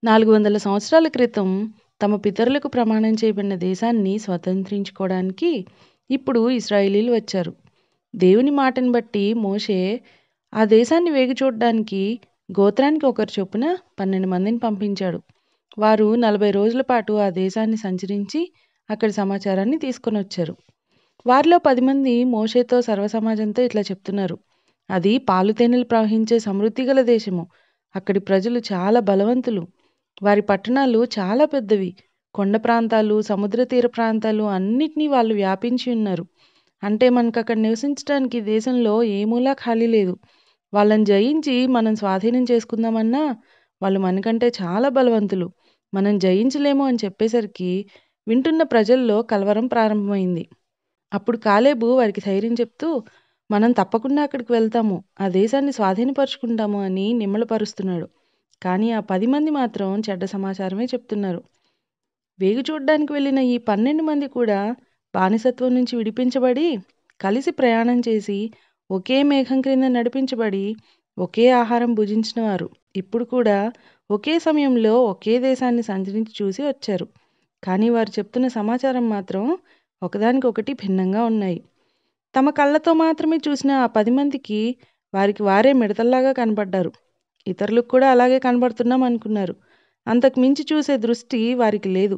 నాలుగు వందల సంవత్సరాల క్రితం తమ పితరులకు ప్రమాణం చేయబడిన దేశాన్ని స్వతంత్రించుకోవడానికి ఇప్పుడు ఇస్రాయేలీలు వచ్చారు దేవుని మాటను బట్టి మోషే ఆ దేశాన్ని వేగి చూడడానికి గోత్రానికి ఒకరు చొప్పున పన్నెండు మందిని పంపించాడు వారు నలభై రోజుల పాటు ఆ దేశాన్ని సంచరించి అక్కడి సమాచారాన్ని తీసుకొని వచ్చారు వారిలో పది మంది మోషేతో సర్వసమాజంతో ఇట్లా చెప్తున్నారు అది పాలు తేనెలు ప్రవహించే సమృద్ధి గల దేశము అక్కడి ప్రజలు చాలా బలవంతులు వారి పట్టణాలు చాలా పెద్దవి కొండ ప్రాంతాలు సముద్ర తీర ప్రాంతాలు అన్నిటినీ వాళ్ళు వ్యాపించి ఉన్నారు అంటే మనకు అక్కడ నివసించడానికి దేశంలో ఏ మూలా ఖాళీ లేదు వాళ్ళని జయించి మనం స్వాధీనం చేసుకుందామన్నా వాళ్ళు మనకంటే చాలా బలవంతులు మనం జయించలేము అని చెప్పేసరికి వింటున్న ప్రజల్లో కలవరం ప్రారంభమైంది అప్పుడు కాలేబు వారికి ధైర్యం చెప్తూ మనం తప్పకుండా అక్కడికి వెళ్తాము ఆ దేశాన్ని స్వాధీనపరుచుకుంటాము అని నిమ్మలపరుస్తున్నాడు కానీ ఆ పది మంది మాత్రం చెడ్డ సమాచారమే చెప్తున్నారు వేగు చూడడానికి వెళ్ళిన ఈ పన్నెండు మంది కూడా బానిసత్వం నుంచి విడిపించబడి కలిసి ప్రయాణం చేసి ఒకే మేఘం క్రింద నడిపించబడి ఒకే ఆహారం భుజించిన వారు ఇప్పుడు కూడా ఒకే సమయంలో ఒకే దేశాన్ని సంచరించి చూసి వచ్చారు కానీ వారు చెప్తున్న సమాచారం మాత్రం ఒకదానికొకటి భిన్నంగా ఉన్నాయి తమ కళ్ళతో మాత్రమే చూసిన ఆ పది మందికి వారికి వారే మిడతల్లాగా కనబడ్డారు ఇతరులకు కూడా అలాగే కనబడుతున్నాం అనుకున్నారు అంతకు మించి చూసే దృష్టి వారికి లేదు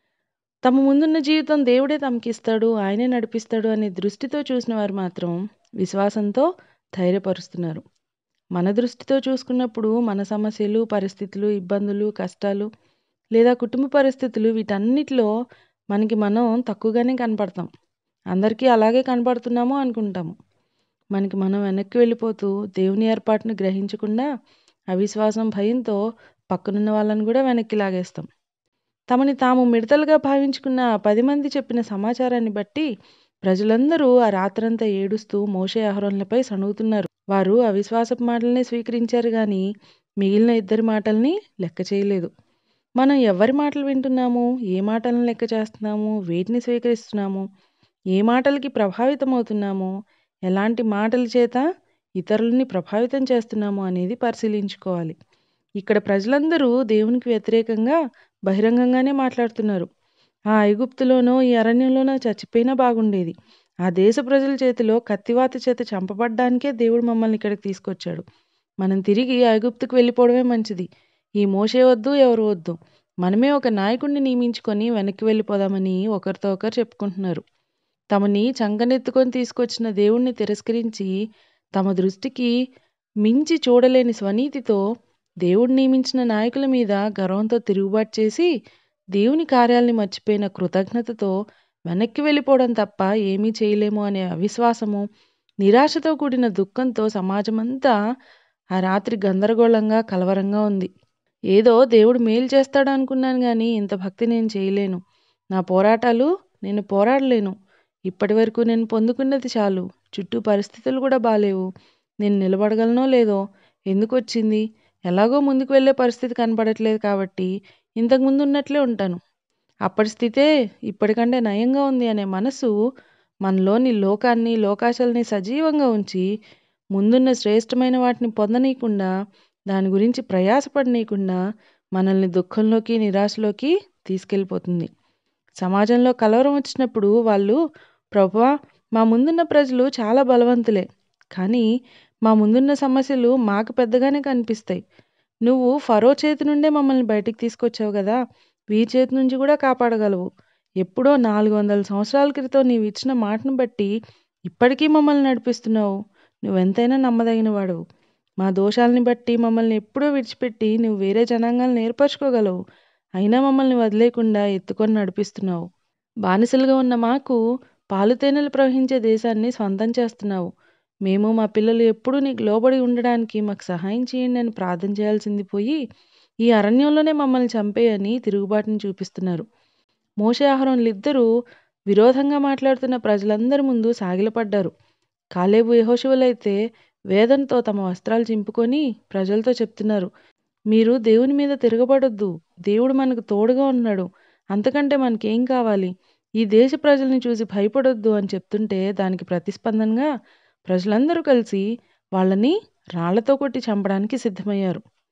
తమ ముందున్న జీవితం దేవుడే తమకిస్తాడు ఆయనే నడిపిస్తాడు అనే దృష్టితో చూసిన వారు మాత్రం విశ్వాసంతో ధైర్యపరుస్తున్నారు మన దృష్టితో చూసుకున్నప్పుడు మన సమస్యలు పరిస్థితులు ఇబ్బందులు కష్టాలు లేదా కుటుంబ పరిస్థితులు వీటన్నిటిలో మనకి మనం తక్కువగానే కనపడతాం అందరికీ అలాగే కనపడుతున్నాము అనుకుంటాము మనకి మనం వెనక్కి వెళ్ళిపోతూ దేవుని ఏర్పాటును గ్రహించకుండా అవిశ్వాసం భయంతో పక్కనున్న వాళ్ళని కూడా వెనక్కి లాగేస్తాం తమని తాము మిడతలుగా భావించుకున్న ఆ పది మంది చెప్పిన సమాచారాన్ని బట్టి ప్రజలందరూ ఆ రాత్రంతా ఏడుస్తూ మోషే అహరోన్లపై సణుగుతున్నారు వారు అవిశ్వాసపు మాటలనే స్వీకరించారు కానీ మిగిలిన ఇద్దరి మాటల్ని లెక్క చేయలేదు మనం ఎవరి మాటలు వింటున్నాము ఏ మాటలను లెక్క చేస్తున్నాము వేటిని స్వీకరిస్తున్నాము ఏ మాటలకి ప్రభావితం అవుతున్నాము ఎలాంటి మాటల చేత ఇతరులని ప్రభావితం చేస్తున్నాము అనేది పరిశీలించుకోవాలి ఇక్కడ ప్రజలందరూ దేవునికి వ్యతిరేకంగా బహిరంగంగానే మాట్లాడుతున్నారు ఆ ఐగుప్తులోనో ఈ అరణ్యంలోనో చచ్చిపోయినా బాగుండేది ఆ దేశ ప్రజల చేతిలో కత్తివాత చేత చంపబడ్డానికే దేవుడు మమ్మల్ని ఇక్కడికి తీసుకొచ్చాడు మనం తిరిగి ఐగుప్తుకు వెళ్ళిపోవడమే మంచిది ఈ మోసే వద్దు ఎవరు వద్దు మనమే ఒక నాయకుడిని నియమించుకొని వెనక్కి వెళ్ళిపోదామని ఒకరితో ఒకరు చెప్పుకుంటున్నారు తమని చంకనెత్తుకొని తీసుకొచ్చిన దేవుణ్ణి తిరస్కరించి తమ దృష్టికి మించి చూడలేని స్వనీతితో దేవుడు నియమించిన నాయకుల మీద గర్వంతో తిరుగుబాటు చేసి దేవుని కార్యాలని మర్చిపోయిన కృతజ్ఞతతో వెనక్కి వెళ్ళిపోవడం తప్ప ఏమీ చేయలేము అనే అవిశ్వాసము నిరాశతో కూడిన దుఃఖంతో సమాజమంతా ఆ రాత్రి గందరగోళంగా కలవరంగా ఉంది ఏదో దేవుడు మేలు చేస్తాడు అనుకున్నాను కానీ ఇంత భక్తి నేను చేయలేను నా పోరాటాలు నేను పోరాడలేను ఇప్పటి వరకు నేను పొందుకున్నది చాలు చుట్టూ పరిస్థితులు కూడా బాలేవు నేను నిలబడగలనో లేదో ఎందుకు వచ్చింది ఎలాగో ముందుకు వెళ్ళే పరిస్థితి కనపడట్లేదు కాబట్టి ఇంతకుముందు ఉన్నట్లే ఉంటాను అప్పటి స్థితే ఇప్పటికంటే నయంగా ఉంది అనే మనసు మనలోని లోకాన్ని లోకాశల్ని సజీవంగా ఉంచి ముందున్న శ్రేష్టమైన వాటిని పొందనీయకుండా దాని గురించి ప్రయాసపడనీయకుండా మనల్ని దుఃఖంలోకి నిరాశలోకి తీసుకెళ్ళిపోతుంది సమాజంలో కలవరం వచ్చినప్పుడు వాళ్ళు ప్రభువా మా ముందున్న ప్రజలు చాలా బలవంతులే కానీ మా ముందున్న సమస్యలు మాకు పెద్దగానే కనిపిస్తాయి నువ్వు ఫరో చేతి నుండే మమ్మల్ని బయటికి తీసుకొచ్చావు కదా వీరి చేతి నుంచి కూడా కాపాడగలవు ఎప్పుడో నాలుగు వందల సంవత్సరాల క్రితం నీవు ఇచ్చిన మాటను బట్టి ఇప్పటికీ మమ్మల్ని నడిపిస్తున్నావు నువ్వెంతైనా నమ్మదగిన వాడవు మా దోషాలని బట్టి మమ్మల్ని ఎప్పుడూ విడిచిపెట్టి నువ్వు వేరే జనాంగాలను ఏర్పరచుకోగలవు అయినా మమ్మల్ని వదిలేకుండా ఎత్తుకొని నడిపిస్తున్నావు బానిసలుగా ఉన్న మాకు పాలు తేనెలు ప్రవహించే దేశాన్ని స్వంతం చేస్తున్నావు మేము మా పిల్లలు ఎప్పుడూ నీకు లోబడి ఉండడానికి మాకు సహాయం చేయండి అని ప్రార్థన చేయాల్సింది పోయి ఈ అరణ్యంలోనే మమ్మల్ని చంపేయని తిరుగుబాటుని చూపిస్తున్నారు మోషే ఆహారంలు ఇద్దరూ విరోధంగా మాట్లాడుతున్న ప్రజలందరి ముందు సాగిలపడ్డారు కాలేబు యహోశివులైతే వేదనతో తమ వస్త్రాలు చింపుకొని ప్రజలతో చెప్తున్నారు మీరు దేవుని మీద తిరగబడొద్దు దేవుడు మనకు తోడుగా ఉన్నాడు అంతకంటే మనకేం కావాలి ఈ దేశ ప్రజల్ని చూసి భయపడొద్దు అని చెప్తుంటే దానికి ప్రతిస్పందనగా ప్రజలందరూ కలిసి వాళ్ళని రాళ్లతో కొట్టి చంపడానికి సిద్ధమయ్యారు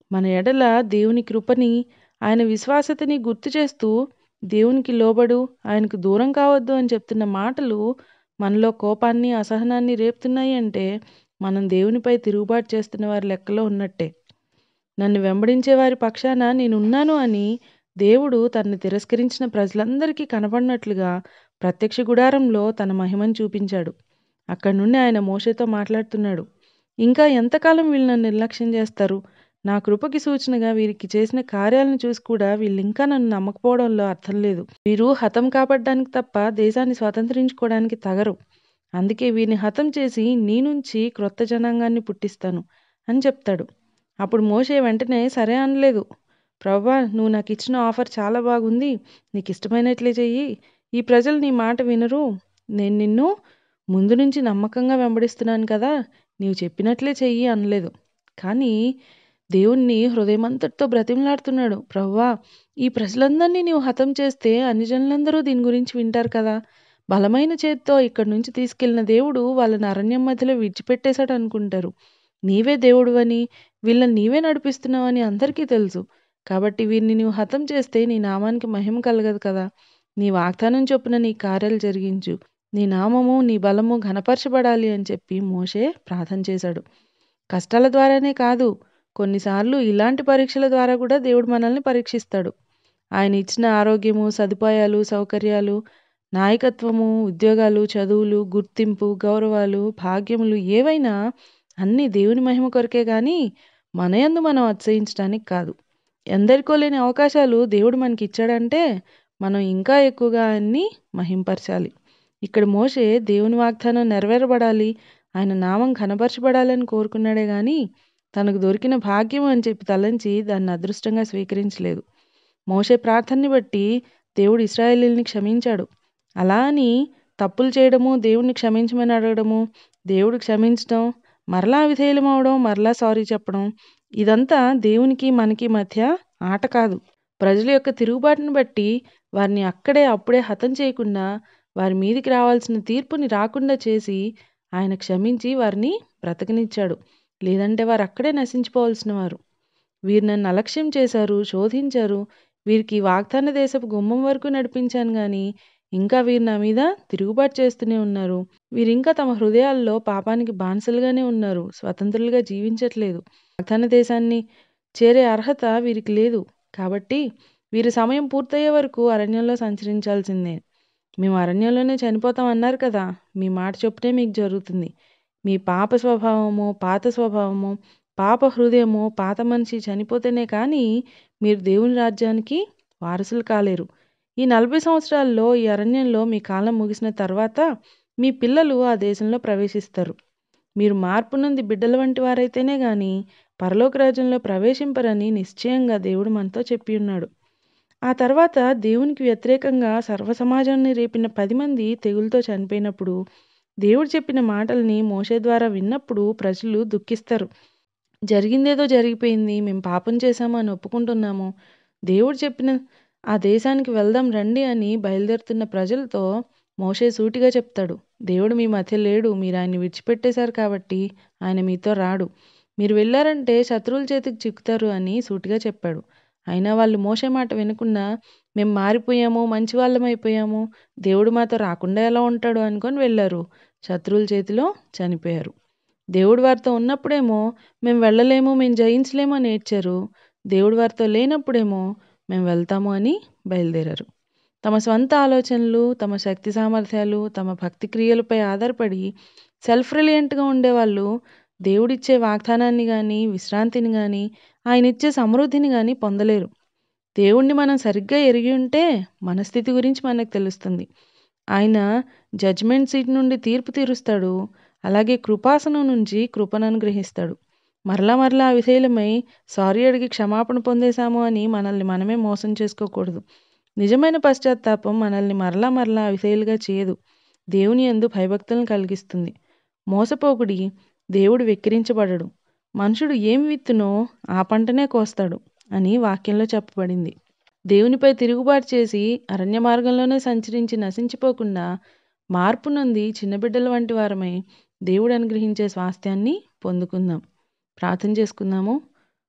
మన ఎడల దేవుని కృపని ఆయన విశ్వాసతని గుర్తు చేస్తూ దేవునికి లోబడు ఆయనకు దూరం కావద్దు అని చెప్తున్న మాటలు మనలో కోపాన్ని అసహనాన్ని రేపుతున్నాయి అంటే మనం దేవునిపై తిరుగుబాటు చేస్తున్న వారి లెక్కలో ఉన్నట్టే నన్ను వెంబడించే వారి పక్షాన నేనున్నాను అని దేవుడు తనని తిరస్కరించిన ప్రజలందరికీ కనపడినట్లుగా ప్రత్యక్ష గుడారంలో తన మహిమను చూపించాడు అక్కడి నుండి ఆయన మోషేతో మాట్లాడుతున్నాడు ఇంకా ఎంతకాలం వీళ్ళు నన్ను నిర్లక్ష్యం చేస్తారు నా కృపకి సూచనగా వీరికి చేసిన కార్యాలను చూసి కూడా వీళ్ళు ఇంకా నన్ను నమ్మకపోవడంలో అర్థం లేదు వీరు హతం కాపాడడానికి తప్ప దేశాన్ని స్వతంత్రించుకోవడానికి తగరు అందుకే వీరిని హతం చేసి నీ నుంచి క్రొత్త జనాంగాన్ని పుట్టిస్తాను అని చెప్తాడు అప్పుడు మోషే వెంటనే సరే అనలేదు ప్రవ్వా నువ్వు నాకు ఇచ్చిన ఆఫర్ చాలా బాగుంది నీకు ఇష్టమైనట్లే చెయ్యి ఈ ప్రజలు నీ మాట వినరు నేను నిన్ను ముందు నుంచి నమ్మకంగా వెంబడిస్తున్నాను కదా నీవు చెప్పినట్లే చెయ్యి అనలేదు కానీ దేవుణ్ణి హృదయమంతటితో బ్రతిమలాడుతున్నాడు ప్రవ్వా ఈ ప్రజలందరినీ నీవు హతం చేస్తే అన్ని జనులందరూ దీని గురించి వింటారు కదా బలమైన చేత్తో ఇక్కడి నుంచి తీసుకెళ్లిన దేవుడు వాళ్ళని అరణ్యం మధ్యలో విడిచిపెట్టేశాడు అనుకుంటారు నీవే దేవుడువని వీళ్ళని నీవే నడిపిస్తున్నావని అందరికీ తెలుసు కాబట్టి వీరిని నీవు హతం చేస్తే నీ నామానికి మహిమ కలగదు కదా నీ వాగ్దానం చొప్పున నీ కార్యాలు జరిగించు నీ నామము నీ బలము ఘనపరచబడాలి అని చెప్పి మోషే ప్రార్థన చేశాడు కష్టాల ద్వారానే కాదు కొన్నిసార్లు ఇలాంటి పరీక్షల ద్వారా కూడా దేవుడు మనల్ని పరీక్షిస్తాడు ఆయన ఇచ్చిన ఆరోగ్యము సదుపాయాలు సౌకర్యాలు నాయకత్వము ఉద్యోగాలు చదువులు గుర్తింపు గౌరవాలు భాగ్యములు ఏవైనా అన్నీ దేవుని మహిమ కొరకే కానీ మన యందు మనం అతిశయించడానికి కాదు ఎందరికో లేని అవకాశాలు దేవుడు మనకి ఇచ్చాడంటే మనం ఇంకా ఎక్కువగా ఆయన్ని మహింపరచాలి ఇక్కడ మోషే దేవుని వాగ్దానం నెరవేరబడాలి ఆయన నామం కనపరచబడాలని కోరుకున్నాడే కానీ తనకు దొరికిన భాగ్యం అని చెప్పి తలంచి దాన్ని అదృష్టంగా స్వీకరించలేదు మోషే ప్రార్థనని బట్టి దేవుడు ఇస్రాయేలీల్ని క్షమించాడు అలా అని తప్పులు చేయడము దేవుడిని క్షమించమని అడగడము దేవుడు క్షమించడం మరలా విధేయులం అవడం మరలా సారీ చెప్పడం ఇదంతా దేవునికి మనకి మధ్య ఆట కాదు ప్రజల యొక్క తిరుగుబాటును బట్టి వారిని అక్కడే అప్పుడే హతం చేయకుండా వారి మీదికి రావాల్సిన తీర్పుని రాకుండా చేసి ఆయన క్షమించి వారిని బ్రతకనిచ్చాడు లేదంటే వారు అక్కడే నశించిపోవాల్సిన వారు వీరు నన్ను అలక్ష్యం చేశారు శోధించారు వీరికి వాగ్దాన దేశపు గుమ్మం వరకు నడిపించాను కానీ ఇంకా వీరు నా మీద తిరుగుబాటు చేస్తూనే ఉన్నారు వీరింకా తమ హృదయాల్లో పాపానికి బానిసలుగానే ఉన్నారు స్వతంత్రులుగా జీవించట్లేదు వాగ్దాన దేశాన్ని చేరే అర్హత వీరికి లేదు కాబట్టి వీరి సమయం పూర్తయ్యే వరకు అరణ్యంలో సంచరించాల్సిందే మేము అరణ్యంలోనే చనిపోతాం అన్నారు కదా మీ మాట చొప్పునే మీకు జరుగుతుంది మీ పాప స్వభావము పాత స్వభావము పాప హృదయము పాత మనిషి చనిపోతేనే కానీ మీరు దేవుని రాజ్యానికి వారసులు కాలేరు ఈ నలభై సంవత్సరాల్లో ఈ అరణ్యంలో మీ కాలం ముగిసిన తర్వాత మీ పిల్లలు ఆ దేశంలో ప్రవేశిస్తారు మీరు మార్పు నుండి బిడ్డల వంటి వారైతేనే గాని పరలోక రాజ్యంలో ప్రవేశింపరని నిశ్చయంగా దేవుడు మనతో చెప్పి ఉన్నాడు ఆ తర్వాత దేవునికి వ్యతిరేకంగా సర్వ సమాజాన్ని రేపిన పది మంది తెగులతో చనిపోయినప్పుడు దేవుడు చెప్పిన మాటల్ని మోసే ద్వారా విన్నప్పుడు ప్రజలు దుఃఖిస్తారు జరిగిందేదో జరిగిపోయింది మేము పాపం చేశాము అని ఒప్పుకుంటున్నాము దేవుడు చెప్పిన ఆ దేశానికి వెళ్దాం రండి అని బయలుదేరుతున్న ప్రజలతో మోషే సూటిగా చెప్తాడు దేవుడు మీ మధ్య లేడు మీరు ఆయన్ని విడిచిపెట్టేశారు కాబట్టి ఆయన మీతో రాడు మీరు వెళ్ళారంటే శత్రువుల చేతికి చిక్కుతారు అని సూటిగా చెప్పాడు అయినా వాళ్ళు మోసే మాట వినకుండా మేము మారిపోయాము మంచి వాళ్ళమైపోయాము దేవుడు మాతో రాకుండా ఎలా ఉంటాడు అనుకొని వెళ్ళారు శత్రువుల చేతిలో చనిపోయారు దేవుడు వారితో ఉన్నప్పుడేమో మేము వెళ్ళలేము మేము జయించలేము అని ఏడ్చారు దేవుడు వారితో లేనప్పుడేమో మేము వెళ్తాము అని బయలుదేరారు తమ స్వంత ఆలోచనలు తమ శక్తి సామర్థ్యాలు తమ భక్తి క్రియలపై ఆధారపడి సెల్ఫ్ రిలియంట్గా ఉండేవాళ్ళు దేవుడిచ్చే వాగ్దానాన్ని కానీ విశ్రాంతిని కానీ ఆయన ఇచ్చే సమృద్ధిని కానీ పొందలేరు దేవుణ్ణి మనం సరిగ్గా ఎరిగి ఉంటే మన స్థితి గురించి మనకు తెలుస్తుంది ఆయన జడ్జ్మెంట్ సీట్ నుండి తీర్పు తీరుస్తాడు అలాగే కృపాసనం నుంచి కృపను అనుగ్రహిస్తాడు మరలా మరలా విధేయులమై సారీ అడిగి క్షమాపణ పొందేశాము అని మనల్ని మనమే మోసం చేసుకోకూడదు నిజమైన పశ్చాత్తాపం మనల్ని మరలా మరలా విధేయులుగా చేయదు దేవుని ఎందు భయభక్తులను కలిగిస్తుంది మోసపోకుడి దేవుడు వెక్కిరించబడడు మనుషుడు ఏమి విత్తునో ఆ పంటనే కోస్తాడు అని వాక్యంలో చెప్పబడింది దేవునిపై తిరుగుబాటు చేసి అరణ్య మార్గంలోనే సంచరించి నశించిపోకుండా మార్పు నొంది చిన్నబిడ్డల వంటి వారమై దేవుడు అనుగ్రహించే స్వాస్థ్యాన్ని పొందుకుందాం ప్రార్థన చేసుకుందాము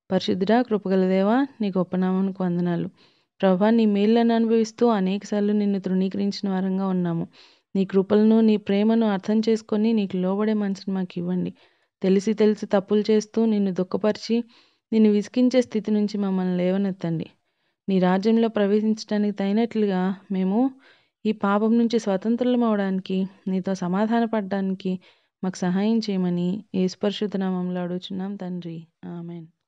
పరిశుద్ధుడా కృపగల దేవా నీ గొప్ప నామానికి వందనాలు ప్రభా నీ మేళ్ళను అనుభవిస్తూ అనేకసార్లు నిన్ను తృణీకరించిన వారంగా ఉన్నాము నీ కృపలను నీ ప్రేమను అర్థం చేసుకొని నీకు లోబడే మనసును మాకు ఇవ్వండి తెలిసి తెలిసి తప్పులు చేస్తూ నిన్ను దుఃఖపరిచి నిన్ను విసిగించే స్థితి నుంచి మమ్మల్ని లేవనెత్తండి నీ రాజ్యంలో ప్రవేశించడానికి తగినట్లుగా మేము ఈ పాపం నుంచి స్వతంత్రులం అవడానికి నీతో సమాధాన పడడానికి మాకు సహాయం చేయమని ఏసుపరిశుద్ధ నామంలో అడుగుచున్నాం తండ్రి ఆమెన్